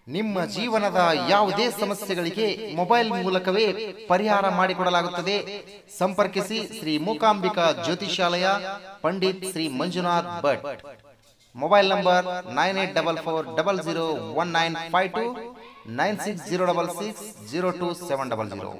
ನಿಮ್ಮ ಜೀವನದ ಯಾವುದೇ ಸಮಸ್ಯೆಗಳಿಗೆ ಮೊಬೈಲ್ ಮೂಲಕವೇ ಪರಿಹಾರ ಮಾಡಿಕೊಡಲಾಗುತ್ತದೆ ಸಂಪರ್ಕಿಸಿ Shri Mookambika Jyothishalaya Pandit Shri Manjunath Bhat mobile number nine eight double four double zero one nine five two nine six zero double six zero two seven double zero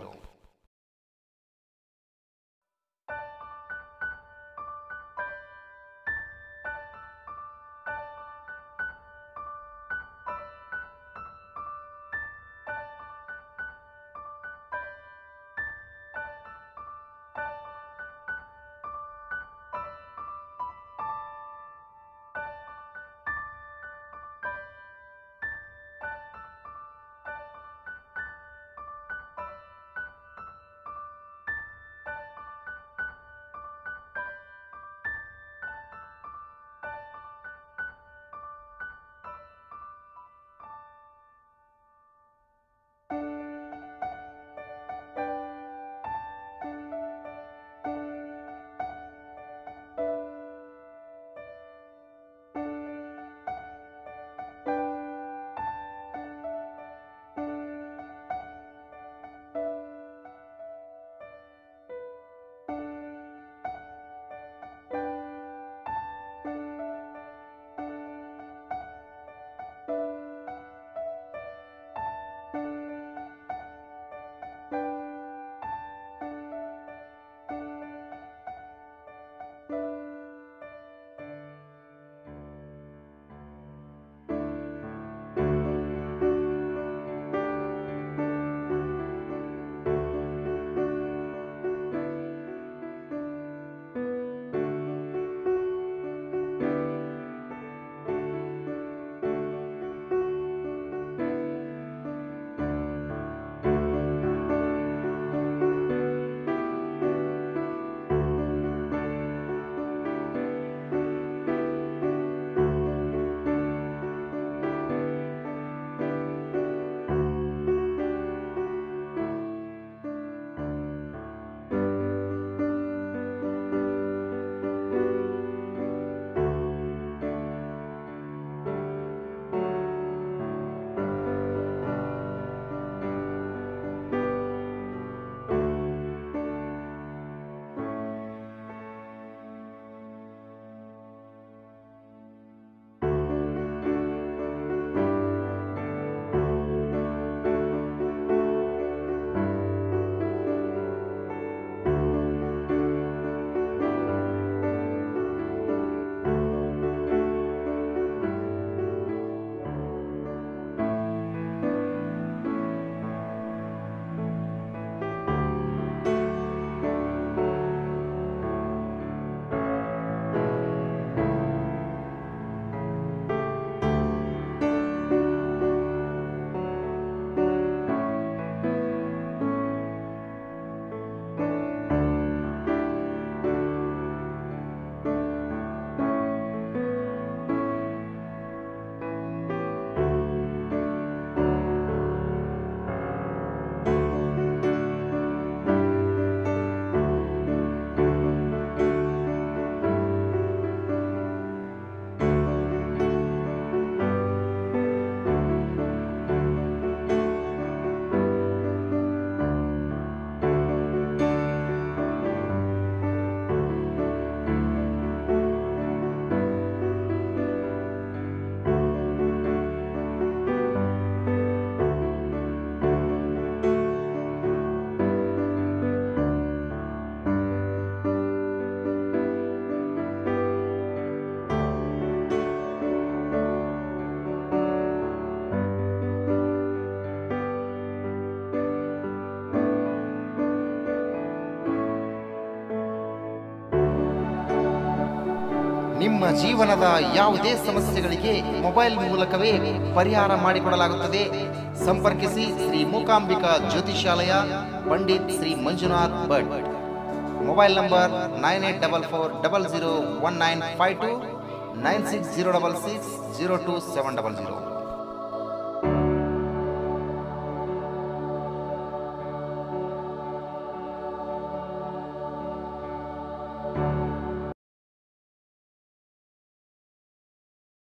ನಿಮ್ಮ ಜೀವನದ ಯಾವುದೇ ಸಮಸ್ಯೆಗಳಿಗೆ ಮೊಬೈಲ್ ಮೂಲಕವೇ ಪರಿಹಾರ ಮಾಡಿಕೊಡಲಾಗುತ್ತದೆ ಸಂಪರ್ಕಿಸಿ Shri Mookambika Jyothishalaya Pandit Shri Manjunath Bhat mobile number nine eight double four double zero one nine five two nine six zero double six zero two seven double zero